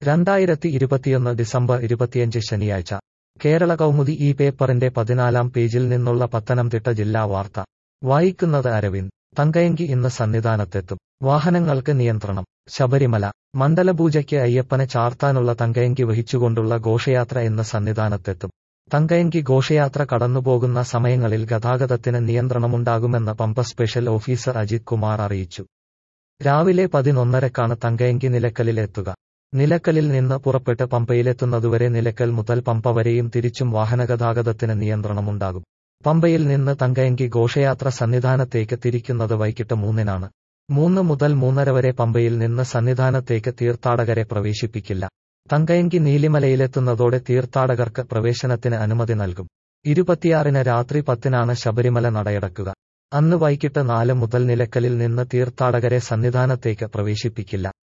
രണ്ടായിരത്തി ഇരുപത്തിയൊന്ന് ഡിസംബർ ഇരുപത്തിയഞ്ച് ശനിയാഴ്ച കേരള കൗമുദി ഈ പേപ്പറിന്റെ പതിനാലാം പേജിൽ നിന്നുള്ള പത്തനംതിട്ട ജില്ലാ വാർത്ത വായിക്കുന്നത് അരവിന്ദ് തങ്കയങ്കി ഇന്ന് സന്നിധാനത്തെത്തും വാഹനങ്ങൾക്ക് നിയന്ത്രണം ശബരിമല മണ്ഡലപൂജയ്ക്ക് അയ്യപ്പനെ ചാർത്താനുള്ള തങ്കയങ്കി വഹിച്ചുകൊണ്ടുള്ള ഘോഷയാത്ര ഇന്ന് സന്നിധാനത്തെത്തും തങ്കയങ്കി ഘോഷയാത്ര കടന്നുപോകുന്ന സമയങ്ങളിൽ ഗതാഗതത്തിന് നിയന്ത്രണമുണ്ടാകുമെന്ന് പമ്പ സ്പെഷ്യൽ ഓഫീസർ അജിത് കുമാർ അറിയിച്ചു രാവിലെ പതിനൊന്നരക്കാണ് തങ്കയങ്കി നിലക്കലിലെത്തുക നിലക്കലിൽ നിന്ന് പുറപ്പെട്ട് പമ്പയിലെത്തുന്നതുവരെ നിലക്കൽ മുതൽ പമ്പ വരെയും തിരിച്ചും വാഹനഗതാഗതത്തിന് നിയന്ത്രണമുണ്ടാകും പമ്പയിൽ നിന്ന് തങ്കയങ്കി ഘോഷയാത്ര സന്നിധാനത്തേക്ക് തിരിക്കുന്നത് വൈകിട്ട് മൂന്നിനാണ് മൂന്ന് മുതൽ മൂന്നര വരെ പമ്പയിൽ നിന്ന് സന്നിധാനത്തേക്ക് തീർത്ഥാടകരെ പ്രവേശിപ്പിക്കില്ല തങ്കയങ്കി നീലിമലയിലെത്തുന്നതോടെ തീർത്ഥാടകർക്ക് പ്രവേശനത്തിന് അനുമതി നൽകും ഇരുപത്തിയാറിന് രാത്രി പത്തിനാണ് ശബരിമല നടയടക്കുക അന്ന് വൈകിട്ട് നാല് മുതൽ നിലക്കലിൽ നിന്ന് തീർത്ഥാടകരെ സന്നിധാനത്തേക്ക് പ്രവേശിപ്പിക്കില്ല